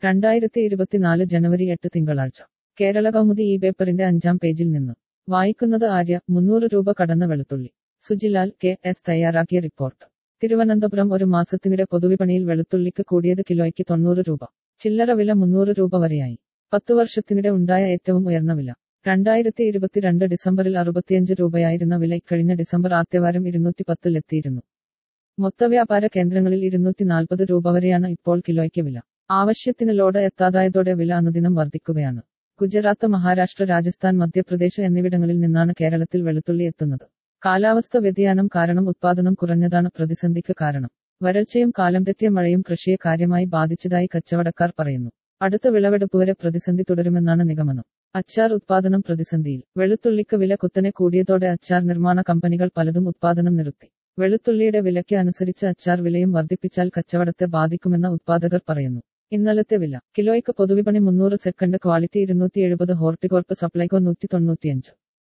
രണ്ടായിരത്തി ഇരുപത്തിനാല് ജനുവരി എട്ട് തിങ്കളാഴ്ച കേരള കൗമുദി ഈ പേപ്പറിന്റെ അഞ്ചാം പേജിൽ നിന്ന് വായിക്കുന്നത് ആര്യ മുന്നൂറ് രൂപ കടന്ന വെളുത്തുള്ളി സുജിലാൽ കെ എസ് തയ്യാറാക്കിയ റിപ്പോർട്ട് തിരുവനന്തപുരം ഒരു മാസത്തിനിടെ പൊതുവിപണിയിൽ വെളുത്തുള്ളിക്ക് കൂടിയത് കിലോയ്ക്ക് തൊണ്ണൂറ് രൂപ ചില്ലറ വില മുന്നൂറ് രൂപ വരെയായി പത്തു വർഷത്തിനിടെ ഉണ്ടായ ഏറ്റവും ഉയർന്ന വില രണ്ടായിരത്തി ഇരുപത്തിരണ്ട് ഡിസംബറിൽ അറുപത്തിയഞ്ച് രൂപയായിരുന്ന വില ഇക്കഴിഞ്ഞ ഡിസംബർ ആദ്യവാരം ഇരുന്നൂറ്റി പത്തിലെത്തിയിരുന്നു മൊത്തവ്യാപാര കേന്ദ്രങ്ങളിൽ ഇരുന്നൂറ്റി നാൽപ്പത് രൂപ വരെയാണ് ഇപ്പോൾ കിലോയ്ക്ക് വില ആവശ്യത്തിന് ലോഡ് എത്താതായതോടെ വില അനുദിനം വർദ്ധിക്കുകയാണ് ഗുജറാത്ത് മഹാരാഷ്ട്ര രാജസ്ഥാൻ മധ്യപ്രദേശ് എന്നിവിടങ്ങളിൽ നിന്നാണ് കേരളത്തിൽ വെളുത്തുള്ളി എത്തുന്നത് കാലാവസ്ഥ വ്യതിയാനം കാരണം ഉത്പാദനം കുറഞ്ഞതാണ് പ്രതിസന്ധിക്ക് കാരണം വരൾച്ചയും കാലം തെറ്റിയ മഴയും കൃഷിയെ കാര്യമായി ബാധിച്ചതായി കച്ചവടക്കാർ പറയുന്നു അടുത്ത വിളവെടുപ്പ് വരെ പ്രതിസന്ധി തുടരുമെന്നാണ് നിഗമനം അച്ചാർ ഉത്പാദനം പ്രതിസന്ധിയിൽ വെളുത്തുള്ളിക്ക് വില കുത്തനെ കൂടിയതോടെ അച്ചാർ നിർമ്മാണ കമ്പനികൾ പലതും ഉത്പാദനം നിർത്തി വെളുത്തുള്ളിയുടെ വിലയ്ക്ക് അനുസരിച്ച് അച്ചാർ വിലയും വർദ്ധിപ്പിച്ചാൽ കച്ചവടത്തെ ബാധിക്കുമെന്ന് ഉത്പാദകർ പറയുന്നു ഇന്നലത്തെ വില കിലോയ്ക്ക് പൊതുവിപണി മുന്നൂറ് സെക്കൻഡ് ക്വാളിറ്റി ഇരുന്നൂറ്റി എഴുപത് ഹോർട്ടികോർപ്പ് സപ്ലൈകോ നൂറ്റി തൊണ്ണൂറ്റിയഞ്ച്